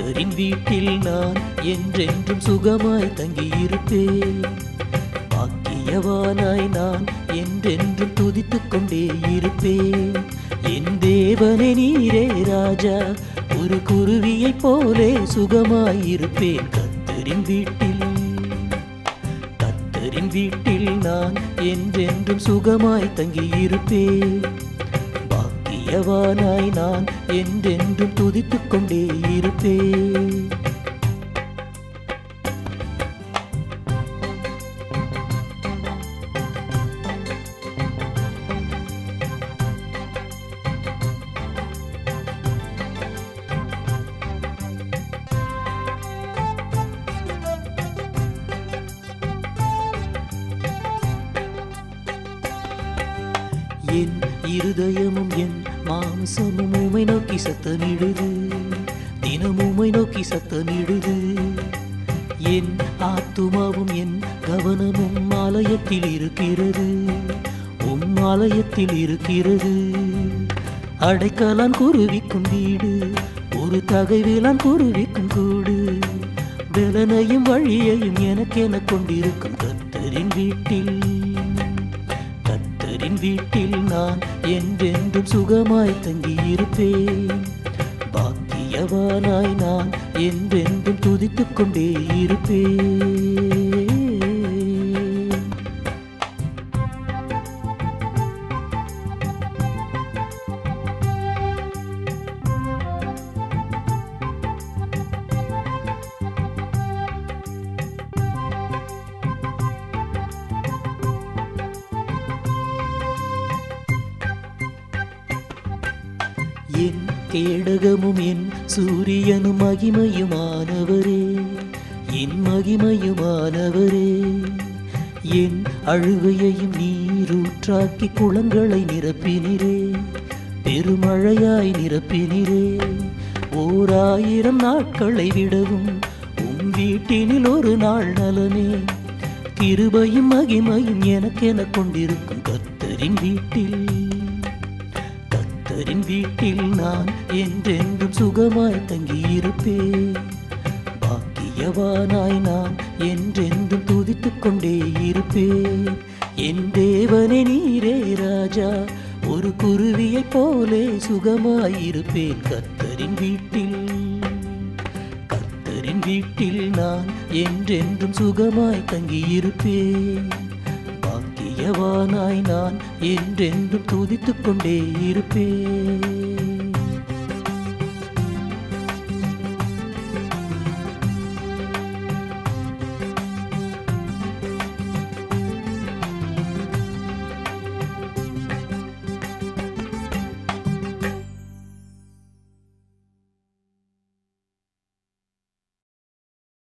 கத்தரின் வீட்டில் நான் என்றென்றும் சுகமாய் தங்கியிருப்பேன் பாக்கியவானாய் நான் என்றென்றும் துதித்துக் கொண்டே இருப்பேன் என் தேவனே நீரே ராஜா ஒரு குருவியைப் போலே சுகமாயிருப்பேன் கத்தரின் வீட்டில் கத்தரின் வீட்டில் நான் என்றென்றும் சுகமாய் தங்கியிருப்பேன் பாக்கியவானாய் நான் என்றென்றும் துதித்துக் கொண்டே இருப்பேன் என் இருதயமும் என் மாம்சமும் உமை நோக்கி சத்தமிடுது தினம் உமை நோக்கி சத்தமிடுது என் ஆத்துமாவும் என் கவனமும் ஆலயத்தில் இருக்கிறது உம் ஆலயத்தில் இருக்கிறது அடைக்கலான் குருவிக்கும் வீடு ஒரு தகைவிலான் குருவிக்கும் கூடு பலனையும் வழியையும் எனக்கென கொண்டிருக்கும் கத்தரின் வீட்டில் கத்தரின் வீட்டில் நான் என்றென்றும் சுகமாய் தங்கியிருப்பேன் பாக்கியவானாய் நான் என்றென்றும் துதித்துக் கொண்டே இருப்பேன் என் கேடகமும் என் சூரியனும் மகிமையுமானவரே என் மகிமையுமானவரே என் அழுகையையும் நீரூற்றாக்கி குளங்களை நிரப்பினிரே பெருமழையாய் நிரப்பினிரே ஓர் ஆயிரம் நாட்களை விடவும் உம் வீட்டினில் ஒரு நாள் நலனே கிருபையும் மகிமையும் எனக்கென கொண்டிருக்கும் கர்த்தரின் வீட்டில் கர்த்தரின் வீட்டில் நான் என்றென்றும் சுகமாய் தங்கியிருப்பேன் பாக்கியவானாய் நான் என்றென்றும் துதித்துக் கொண்டே இருப்பேன் என் தேவனே நீரே ராஜா ஒரு குருவியைப் போலே சுகமாயிருப்பேன் கர்த்தரின் வீட்டில் கர்த்தரின் வீட்டில் நான் என்றென்றும் சுகமாய் தங்கியிருப்பேன் பாக்கியவானாய் நான் என்றென்றும் துதித்துக் கொண்டே இருப்பேன்